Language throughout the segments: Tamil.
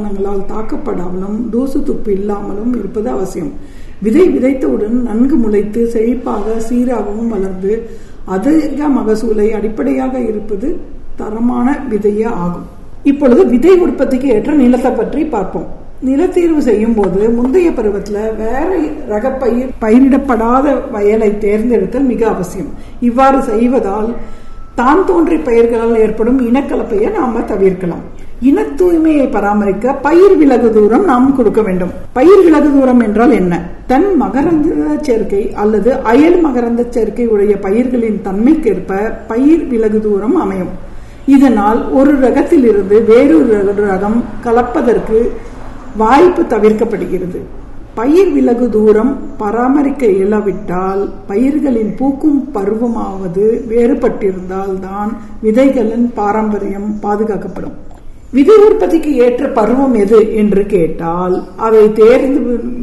பூஞ்சானங்களால் தாக்கப்படாமலும் தூசு துப்பு இல்லாமலும் இருப்பது அவசியம் விதை விதைத்தவுடன் நன்கு முளைத்து செழிப்பாக சீராகவும் வளர்ந்து அதிக மகசூலை அடிப்படையாக இருப்பது தரமான விதையே ஆகும் இப்பொழுது விதை உற்பத்திக்கு ஏற்ற நிலத்தை பற்றி பார்ப்போம் நிலத்தீர்வு செய்யும் போது முந்தைய பருவத்துல வேற ரக பயிர் பயிரிடப்படாத வயலை தேர்ந்தெடுத்தல் மிக அவசியம் இவ்வாறு செய்வதால் தான் தோன்றி பயிர்களால் ஏற்படும் இனக்கலப்பையை நாம தவிர்க்கலாம் இன தூய்மையை பராமரிக்க பயிர் விலகு தூரம் நாம் கொடுக்க வேண்டும் பயிர் விலகு தூரம் என்றால் என்ன தன் மகரந்த சேர்க்கை அல்லது அயல் மகரந்த சேர்க்கை உடைய பயிர்களின் தன்மைக்கேற்ப பயிர் விலகு தூரம் அமையும் இதனால் ஒரு ரகத்திலிருந்து வேறொரு ரகம் கலப்பதற்கு வாய்ப்பு தவிர்க்கப்படுகிறது பயிர் விலகு தூரம் பராமரிக்க இயலாவிட்டால் பயிர்களின் பூக்கும் பருவமாவது வேறுபட்டிருந்தால் தான் விதைகளின் பாரம்பரியம் பாதுகாக்கப்படும் விதை உற்பத்திக்கு ஏற்ற பருவம் எது என்று கேட்டால் அதை தேர்ந்து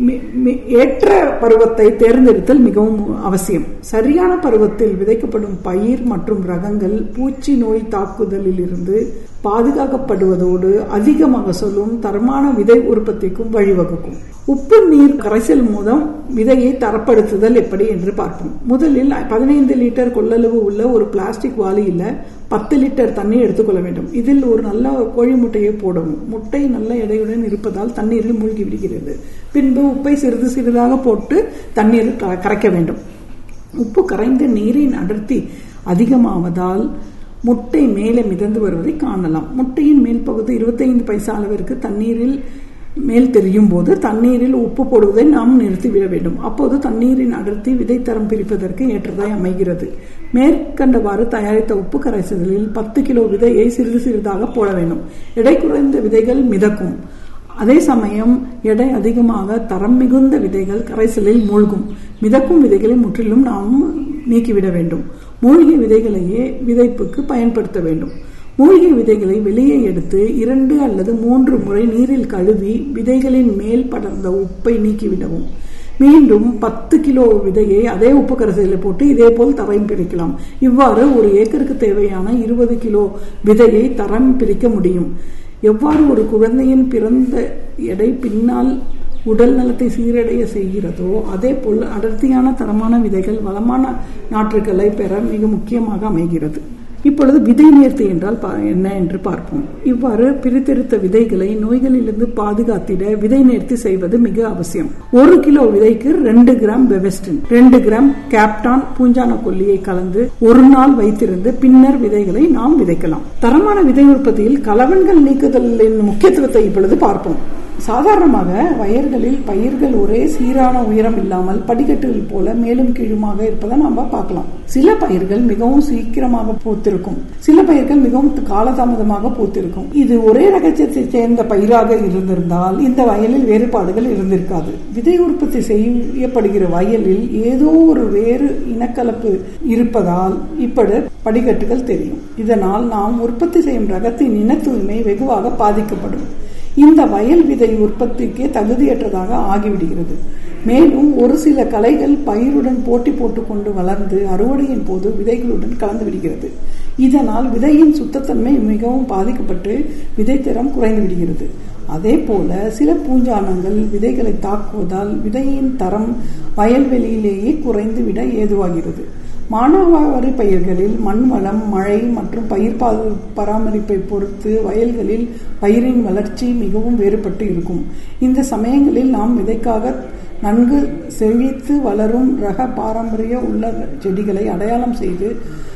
ஏற்ற பருவத்தை தேர்ந்தெடுத்தல் மிகவும் அவசியம் சரியான பருவத்தில் விதைக்கப்படும் பயிர் மற்றும் ரகங்கள் பூச்சி நோய் தாக்குதலில் இருந்து பாதுகாக்கப்படுவதோடு அதிக மகசூலும் தரமான விதை உற்பத்திக்கும் வழிவகுக்கும் உப்பு நீர் கரைசல் மூலம் விதையை தரப்படுத்துதல் எப்படி என்று பார்ப்போம் முதலில் பதினைந்து லிட்டர் கொள்ளளவு உள்ள ஒரு பிளாஸ்டிக் வாளியில பத்து லிட்டர் தண்ணீர் எடுத்துக்கொள்ள வேண்டும் இதில் ஒரு நல்ல கோழி முட்டையை போடவும் முட்டை நல்ல எடையுடன் இருப்பதால் தண்ணீரில் மூழ்கி விடுகிறது பின்பு உப்பை சிறிது சிறிதாக போட்டு தண்ணீரில் கரைக்க வேண்டும் உப்பு கரைந்த நீரின் அடர்த்தி அதிகமாவதால் முட்டை மேலே மிதந்து வருவதை காணலாம் முட்டையின் மேல் பகுதி இருபத்தைந்து பைசா அளவிற்கு தண்ணீரில் மேல் தெரியும் போது தண்ணீரில் உப்பு போடுவதை நாம் நிறுத்திவிட வேண்டும் அப்போது தண்ணீரின் அடர்த்தி விதைத்தரம் பிரிப்பதற்கு ஏற்றதாய் அமைகிறது மேற்கண்டவாறு தயாரித்த உப்பு கரைசலில் பத்து கிலோ விதையை சிறிது சிறிதாக போட வேண்டும் எடை குறைந்த விதைகள் மிதக்கும் அதே சமயம் எடை அதிகமாக தரம் மிகுந்த விதைகள் கரைசலில் மூழ்கும் மிதக்கும் விதைகளை முற்றிலும் நாம் நீக்கிவிட வேண்டும் மூழ்கிய விதைகளையே விதைப்புக்கு பயன்படுத்த வேண்டும் மூழ்கிய விதைகளை வெளியே எடுத்து இரண்டு அல்லது மூன்று முறை நீரில் கழுவி விதைகளின் மேல் படர்ந்த உப்பை நீக்கிவிடவும் மீண்டும் பத்து கிலோ விதையை அதே உப்பு கரைசலில் போட்டு இதே போல் தரம் பிரிக்கலாம் இவ்வாறு ஒரு ஏக்கருக்கு தேவையான இருபது கிலோ விதையை தரம் பிரிக்க முடியும் எவ்வாறு ஒரு குழந்தையின் பிறந்த எடை பின்னால் உடல் நலத்தை சீரடைய செய்கிறதோ அதே போல் அடர்த்தியான தரமான விதைகள் வளமான நாற்றுகளை பெற மிக முக்கியமாக அமைகிறது இப்பொழுது விதை நேர்த்தி என்றால் என்ன என்று பார்ப்போம் இவ்வாறு பிரித்தெடுத்த விதைகளை நோய்களிலிருந்து பாதுகாத்திட விதை நேர்த்தி செய்வது மிக அவசியம் ஒரு கிலோ விதைக்கு ரெண்டு கிராம் பெவெஸ்டின் ரெண்டு கிராம் கேப்டான் பூஞ்சான கொல்லியை கலந்து ஒரு நாள் வைத்திருந்து பின்னர் விதைகளை நாம் விதைக்கலாம் தரமான விதை உற்பத்தியில் கலவன்கள் நீக்குதலின் முக்கியத்துவத்தை இப்பொழுது பார்ப்போம் சாதாரணமாக வயல்களில் பயிர்கள் ஒரே சீரான உயரம் இல்லாமல் படிக்கட்டுகள் போல மேலும் கீழுமாக இருப்பதை நாம பார்க்கலாம் சில பயிர்கள் மிகவும் சீக்கிரமாக பூத்திருக்கும் சில பயிர்கள் மிகவும் காலதாமதமாக பூத்திருக்கும் இது ஒரே ரகத்தை சேர்ந்த பயிராக இருந்திருந்தால் இந்த வயலில் வேறுபாடுகள் இருந்திருக்காது விதை உற்பத்தி செய்யப்படுகிற வயலில் ஏதோ ஒரு வேறு இனக்கலப்பு இருப்பதால் இப்படி படிக்கட்டுகள் தெரியும் இதனால் நாம் உற்பத்தி செய்யும் ரகத்தின் இன தூய்மை வெகுவாக பாதிக்கப்படும் இந்த வயல் விதை உற்பத்திக்கு தகுதியற்றதாக ஆகிவிடுகிறது மேலும் ஒரு சில கலைகள் பயிருடன் போட்டி போட்டுக்கொண்டு வளர்ந்து அறுவடையின் போது விதைகளுடன் கலந்து விடுகிறது இதனால் விதையின் சுத்தத்தன்மை மிகவும் பாதிக்கப்பட்டு விதைத்தரம் குறைந்து விடுகிறது அதே போல சில பூஞ்சானங்கள் விதைகளை தாக்குவதால் விதையின் தரம் வயல்வெளியிலேயே குறைந்து விட ஏதுவாகிறது மானாவாரி பயிர்களில் மண் வளம் மழை மற்றும் பயிர் பராமரிப்பை பொறுத்து வயல்களில் பயிரின் வளர்ச்சி மிகவும் வேறுபட்டு இருக்கும் இந்த சமயங்களில் நாம் விதைக்காக நன்கு செழித்து வளரும் ரக பாரம்பரிய உள்ள செடிகளை அடையாளம் செய்து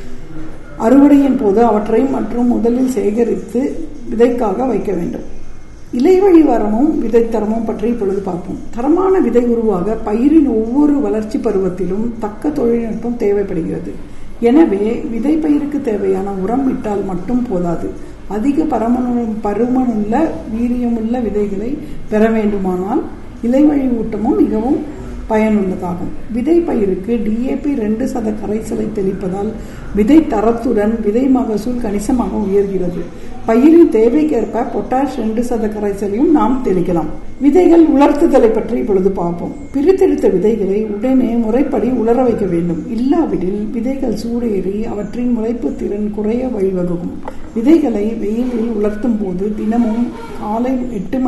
அறுவடையின் போது அவற்றை மற்றும் முதலில் சேகரித்து விதைக்காக வைக்க வேண்டும் இலைவழி வரமும் விதைத்தரமும் பற்றி இப்பொழுது பார்ப்போம் தரமான விதை உருவாக பயிரின் ஒவ்வொரு வளர்ச்சி பருவத்திலும் தக்க தொழில்நுட்பம் தேவைப்படுகிறது எனவே விதை பயிருக்கு தேவையான உரம் இட்டால் மட்டும் போதாது அதிக பரமனு பருமனுள்ள வீரியமுள்ள விதைகளை பெற வேண்டுமானால் இலைவழி ஊட்டமும் மிகவும் பயனுள்ளதாகும் விதை பயிருக்கு டிஏபி ரெண்டு சத கரைசலை தெளிப்பதால் விதை தரத்துடன் விதை மகசூல் கணிசமாக உயர்கிறது பயிரின் தேவைக்கேற்ப பொட்டாஷ் ரெண்டு சத கரைசலையும் நாம் தெளிக்கலாம் விதைகள் உலர்த்துதலை பற்றி இப்பொழுது பார்ப்போம் பிரித்தெடுத்த விதைகளை உடனே முறைப்படி உலர வைக்க வேண்டும் இல்லாவிடில் விதைகள் சூடேறி அவற்றின் முளைப்பு திறன் குறைய வழிவகுக்கும் விதைகளை வெயிலில் உலர்த்தும் போது தினமும் காலை எட்டு